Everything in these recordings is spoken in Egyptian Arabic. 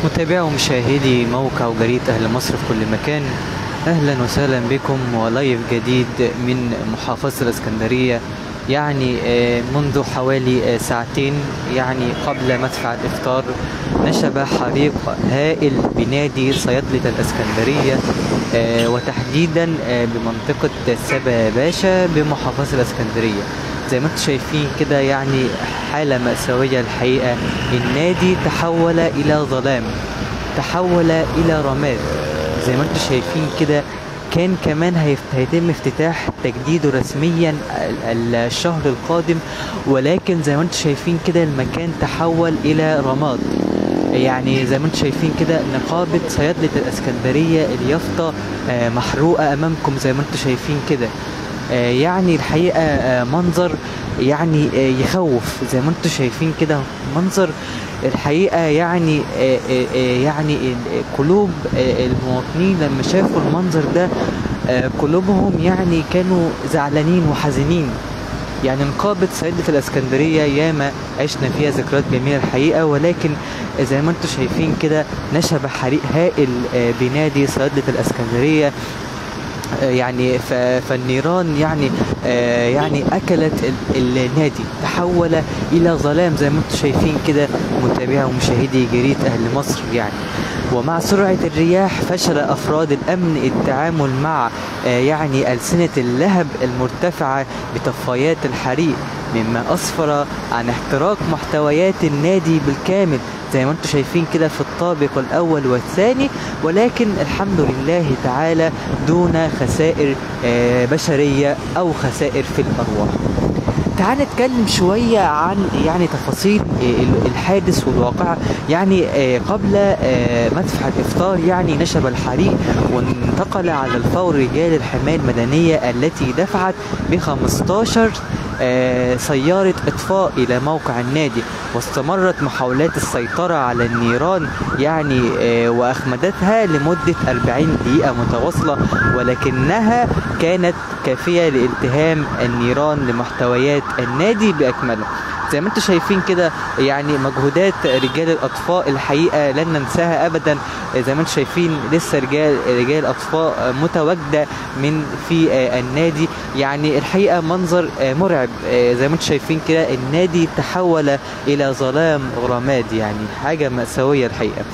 متابعي ومشاهدي موقع وجريدة أهل مصر في كل مكان أهلا وسهلا بكم ولايف جديد من محافظة الإسكندرية يعني آه، منذ حوالي آه، ساعتين يعني قبل مدفع الإفطار نشب حريق هائل بنادي صيدلة الإسكندرية آه، وتحديدا آه، بمنطقة سبا باشا بمحافظة الإسكندرية زي ما انتم شايفين كده يعني حالة مأساوية الحقيقة النادي تحول إلى ظلام تحول إلى رماد زي ما انتم شايفين كده كان كمان هيف- هيتم افتتاح تجديده رسميا ال- ال- الشهر القادم ولكن زي ما انتم شايفين كده المكان تحول إلى رماد يعني زي ما انتم شايفين كده نقابة صيادلة الإسكندرية اليافطة آه، محروقة أمامكم زي ما انتم شايفين كده آه، يعني الحقيقة آه، منظر يعني آه، يخوف زي ما انتم شايفين كده منظر الحقيقة يعني آه، آه، آه، يعني ال- قلوب آه، المواطنين لما شافوا المنظر ده آه، قلوبهم يعني كانوا زعلانين وحزينين يعني نقابة صيدلة الإسكندرية ياما عشنا فيها ذكريات جميلة الحقيقة ولكن زي ما انتم شايفين كده نشب حريق هائل آه، بنادي صيدلة الإسكندرية آه، يعني ف- فالنيران يعني آه، يعني اكلت ال- النادي تحول الى ظلام زي ما انتم شايفين كده متابعي ومشاهدي جريده اهل مصر يعني ومع سرعه الرياح فشل افراد الامن التعامل مع آه، يعني السنه اللهب المرتفعه بطفايات الحريق مما اسفر عن احتراق محتويات النادي بالكامل زي ما انتم شايفين كده في الطابق الاول والثاني ولكن الحمد لله تعالى دون خسائر آه، بشريه او خسائر في الارواح تعال نتكلم شوية عن يعني تفاصيل آه، الحادث والواقعة يعني آه، قبل آه، مدفع الإفطار يعني نشب الحريق وانتقل على الفور رجال الحماية المدنية التي دفعت ب 15 آه، سيارة إطفاء إلى موقع النادي واستمرت محاولات السيطرة على النيران يعني آه، وأخمدتها لمدة 40 دقيقة متواصلة ولكنها كانت كافية لالتهام النيران لمحتويات النادي بأكمله زي ما انتم شايفين كده يعني مجهودات رجال الاطفاء الحقيقه لن ننساها ابدا زي ما انتم شايفين لسه رجال رجال الاطفاء متواجده من في آه، النادي يعني الحقيقه منظر آه، مرعب آه، زي ما انتم شايفين كده النادي تحول الى ظلام رماد يعني حاجه ماساويه الحقيقه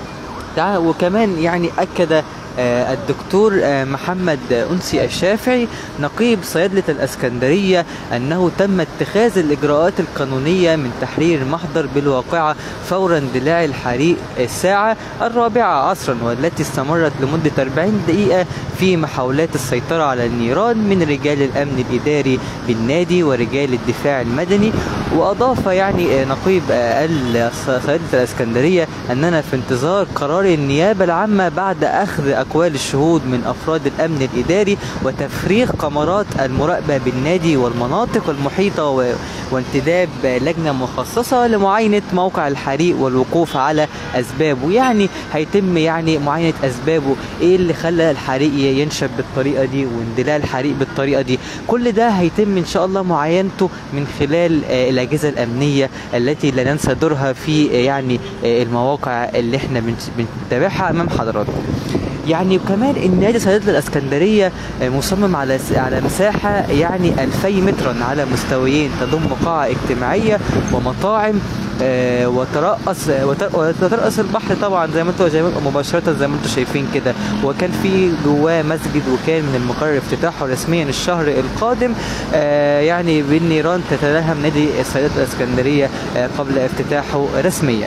تع- وكمان يعني أكد آه، الدكتور آه، محمد أنسي الشافعي نقيب صيدلة الأسكندرية أنه تم اتخاذ الإجراءات القانونية من تحرير محضر بالواقعة فور اندلاع الحريق الساعة الرابعة عصرا والتي استمرت لمدة 40 دقيقة في محاولات السيطرة على النيران من رجال الأمن الإداري بالنادي ورجال الدفاع المدني وأضاف يعني آه، نقيب آه، ال- صيدلة الإسكندرية أننا في انتظار قرار النيابة العامة بعد أخذ أقوال الشهود من أفراد الأمن الإداري وتفريغ قمرات المراقبة بالنادي والمناطق المحيطة و- وانتداب لجنة مخصصة لمعاينة موقع الحريق والوقوف على أسبابه يعني هيتم يعني معاينة أسبابه إيه اللي خلى الحريق ينشب بالطريقة دي واندلاع الحريق بالطريقة دي كل ده هيتم إن شاء الله معاينته من خلال آه، الأجهزة الأمنية التي لا ننسى دورها في آه، يعني آه، المواقع اللي احنا بنت- بنتابعها أمام حضراتكم يعني وكمان النادي صيدلة الاسكندريه آه، مصمم على س- على مساحه يعني 2000 مترا على مستويين تضم قاعه اجتماعيه ومطاعم آه، وترأس وت- وترأس البحر طبعا زي ما انتم زي ما مباشرة زي ما انتم شايفين كده وكان في جواه مسجد وكان من المقرر افتتاحه رسميا الشهر القادم آه، يعني بالنيران تتلهم نادي صيدلة الاسكندرية آه، قبل افتتاحه رسميا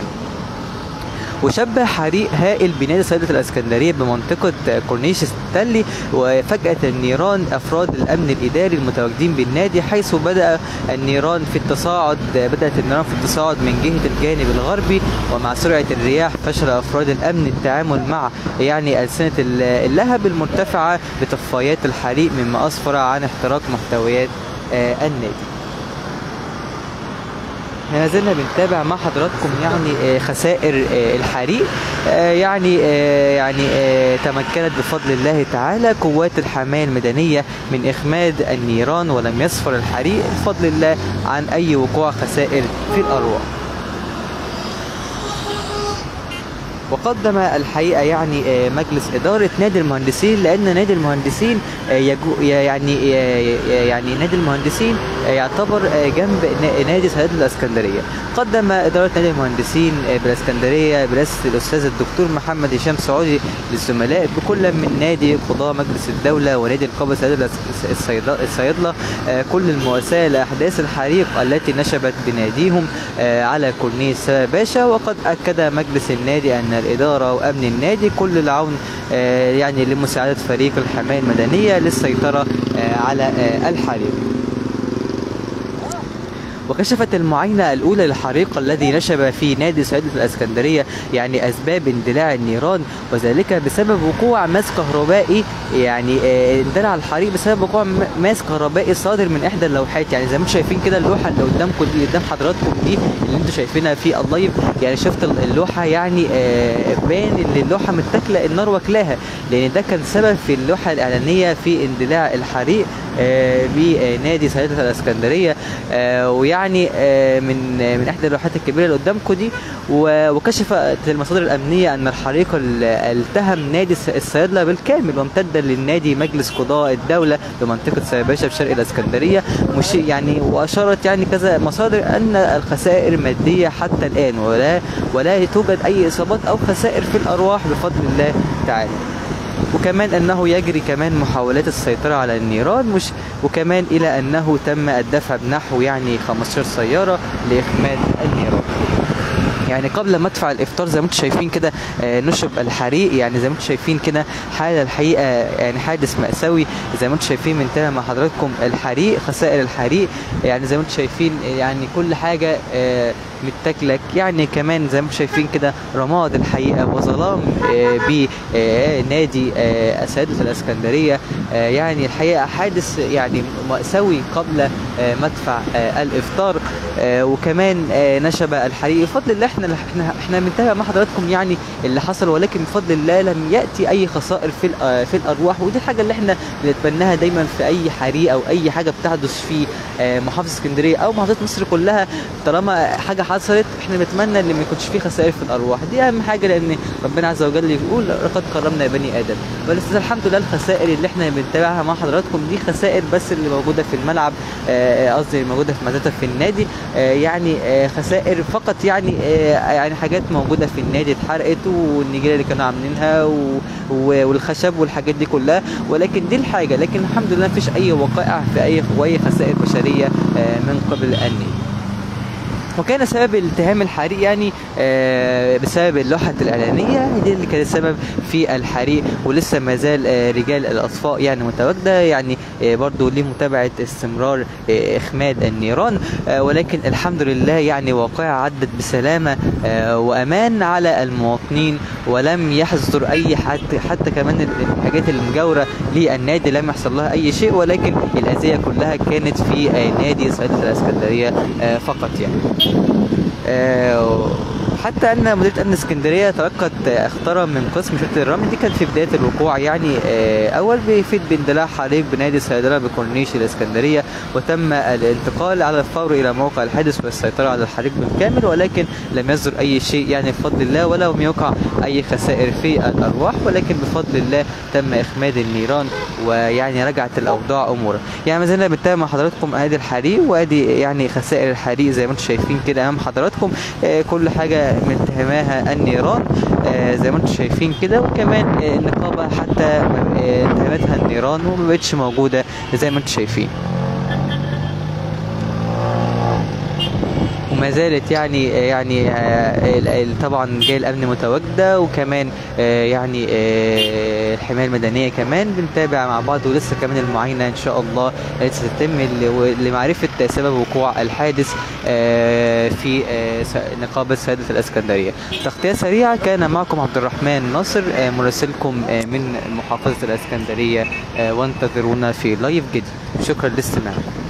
وشبه حريق هائل بنادي صيدلة الإسكندرية بمنطقة كورنيش ستانلي وفجأة النيران أفراد الأمن الإداري المتواجدين بالنادي حيث بدأ النيران في التصاعد بدأت النيران في التصاعد من جهة الجانب الغربي ومع سرعة الرياح فشل أفراد الأمن التعامل مع يعني ألسنة اللهب المرتفعة بطفايات الحريق مما أسفر عن احتراق محتويات آه، النادي ما زلنا بنتابع مع حضراتكم يعني آه، خسائر آه، الحريق آه، يعني آه، يعني آه، تمكنت بفضل الله تعالى قوات الحماية المدنية من إخماد النيران ولم يسفر الحريق بفضل الله عن أي وقوع خسائر في الأرواح وقدم الحقيقه يعني آه، مجلس اداره نادي المهندسين لان نادي المهندسين آه، يجو يعني آه، يعني نادي المهندسين آه، يعتبر آه، جنب نا- نادي صيدله الاسكندريه قدم اداره نادي المهندسين آه، بالاسكندريه برئاسه الاستاذ الدكتور محمد هشام سعودي للزملاء بكل من نادي قضاء مجلس الدوله ونادي نقابه صيدله الأس- الصيدله الصيادله آه، كل المواساة لأحداث الحريق التي نشبت بناديهم آه، على كورنيش سبا باشا وقد أكد مجلس النادي أن الإدارة وأمن النادي كل العون آه، يعني لمساعدة فريق الحماية المدنية للسيطرة آه، على آه، الحريق وكشفت المعاينة الأولى للحريق الذي نشب في نادي صيدلة الإسكندرية يعني أسباب اندلاع النيران وذلك بسبب وقوع ماس كهربائي يعني آه، اندلع الحريق بسبب وقوع م- ماس كهربائي صادر من إحدى اللوحات يعني زي ما انتم شايفين كده اللوحة اللي قدامكم دي قدام حضراتكم دي اللي انتم شايفينها في اللايف يعني شفت ال- اللوحة يعني آه، باين ان اللوحة متاكلة النار واكلاها لأن ده كان سبب في اللوحة الإعلانية في اندلاع الحريق آه، بنادي صيدلة الإسكندرية آه، ويعني آه، من آه، من احدى اللوحات الكبيره اللي قدامكم دي و- وكشفت المصادر الامنيه ان الحريق ال- التهم نادي الس- الصيادله بالكامل وامتد للنادي مجلس قضاء الدوله بمنطقه سيباشا بشرق الاسكندريه مش يعني واشارت يعني كذا مصادر ان الخسائر ماديه حتى الان ولا ولا توجد اي اصابات او خسائر في الارواح بفضل الله تعالى وكمان انه يجري كمان محاولات السيطره على النيران مش وكمان الى انه تم الدفع بنحو يعني 15 سياره لاخماد النيران يعني قبل مدفع الافطار زي ما انتم شايفين كده آه، نشب الحريق يعني زي ما انتم شايفين كده حاله الحقيقه يعني حادث مأساوي زي ما انتم شايفين منتهى مع حضراتكم الحريق خسائر الحريق يعني زي ما انتم شايفين يعني كل حاجه آه، متاكلك يعني كمان زي ما انتم شايفين كده رماد الحقيقه وظلام بنادي اساتذه الاسكندريه آه، يعني الحقيقه حادث يعني مأساوي قبل آه، مدفع آه، الافطار آه، وكمان آه، نشب الحريق بفضل الله احنا احنا احنا بنتابع مع حضراتكم يعني اللي حصل ولكن بفضل الله لم ياتي اي خسائر في الأ- آه، في الارواح ودي الحاجه اللي احنا بنتمناها دايما في اي حريق او اي حاجه بتحدث في آه، محافظه اسكندريه او محافظات مصر كلها طالما حاجه حصلت احنا بنتمنى ان ما يكونش في خسائر في الارواح دي اهم حاجه لان ربنا عز وجل يقول لقد كرمنا بني ادم بس الحمد لله الخسائر اللي احنا بنتابعها مع حضراتكم دي خسائر بس اللي موجوده في الملعب آه، قصدي موجوده في مدرسه في النادي آه، يعني آه، خسائر فقط يعني آه، يعني حاجات موجوده في النادي اتحرقت والنجيله اللي كانوا عاملينها و- و- والخشب والحاجات دي كلها ولكن دي الحاجه لكن الحمد لله مفيش اي وقائع في اي واي خسائر بشريه آه، من قبل النادي وكان سبب التهام الحريق يعني آه، بسبب اللوحة الإعلانية دي اللي كانت السبب في الحريق ولسه ما زال آه، رجال الأطفاء يعني متواجدة يعني آه، برضو لمتابعة استمرار آه، إخماد النيران آه، ولكن الحمد لله يعني واقعة عدت بسلامة آه، وأمان على المواطنين ولم يحظر أي حد حتى كمان الحاجات المجاورة للنادي لم يحصل لها أي شيء ولكن الأذية كلها كانت في آه، نادي صيدلة الإسكندرية آه، فقط يعني آه، حتى ان مديريه امن اسكندريه تلقت آه، اخطار من قسم شرطه الرمل دي كانت في بدايه الوقوع يعني آه، اول بيفيد باندلاع حريق بنادي الصيدله بكورنيش الاسكندريه وتم الانتقال على الفور الى موقع الحادث والسيطره على الحريق بالكامل ولكن لم يصدر اي شيء يعني بفضل الله ولا لم يقع اي خسائر في الارواح ولكن بفضل الله تم اخماد النيران ويعني رجعت الاوضاع امورا يعني ما زلنا بنتابع مع حضراتكم ادي الحريق وادي يعني خسائر الحريق زي ما انتم شايفين كده امام حضراتكم آه، كل حاجه متهماها النيران آه، زي ما انتم شايفين كده وكمان آه، النقابه حتى آه، اتهمتها النيران وما بقتش موجوده زي ما انتم شايفين وما زالت يعني يعني آه، ال- ال- طبعا جاي الامن متواجده وكمان آه، يعني آه، الحمايه المدنيه كمان بنتابع مع بعض ولسه كمان المعاينه ان شاء الله لسه تتم ل- لمعرفه سبب وقوع الحادث آه، في آه، س- نقابه سياده الاسكندريه. تغطيه سريعه كان معكم عبد الرحمن ناصر آه، مراسلكم آه، من محافظه الاسكندريه آه، وانتظرونا في لايف جديد. شكرا لاستماعكم.